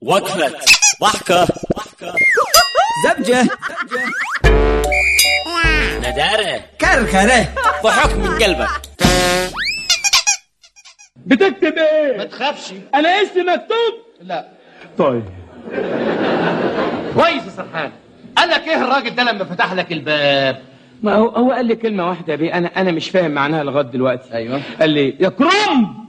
وقفة ضحكة زبجة ندارة كركرة ضحك من قلبك بتكتب ايه؟ ما تخافش انا اسمي مكتوب؟ لا طيب كويس يا سرحان قال لك ايه الراجل ده لما فتح لك الباب ما هو هو قال لي كلمة واحدة يا بيه انا انا مش فاهم معناها لغاية دلوقتي ايوه قال لي يا كرم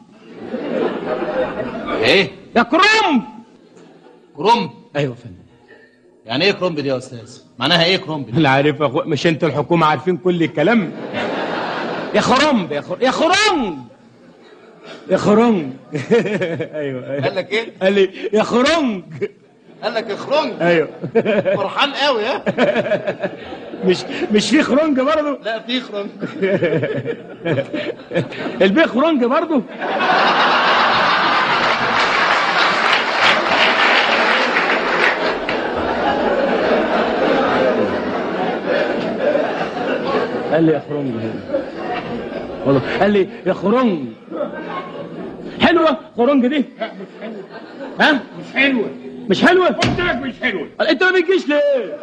ايه يا كرم كرومب ايوه يا فندم يعني ايه كرومب دي يا استاذ معناها ايه كرومب دي انا عارف يا اخو مش انت الحكومة عارفين كل الكلام يا خرم يا خر... يا خرم يا خرنج ايوه ايوه قال لك ايه قال لي يا خرنج قال لك اخرنج ايوه فرحان قوي ها مش مش في خرنج برضه لا في خرنج البيه خرنج برضه قال لي يا خرنج والله قال لي يا خرنج حلوه خرنج دي ها مش حلوة مش حلوه قلت لك مش حلوة قال انت ما بتجيش ليه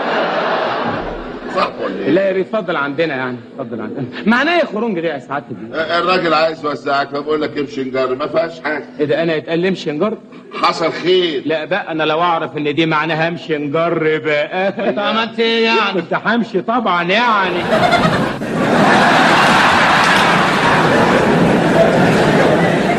صح ولا ايه؟ لا يا ريت اتفضل عندنا يعني اتفضل عندنا معناه ايه خرنج دي يا سعاده الدين الراجل عايز يوزعك فبقول لك امشي نجار ما فيهاش حاجه ايه ده انا يتقال شنجر حصل خير لا بقى انا لو اعرف ان دي معناها امشي نجر بقى انت عملت ايه يعني كنت همشي طبعا يعني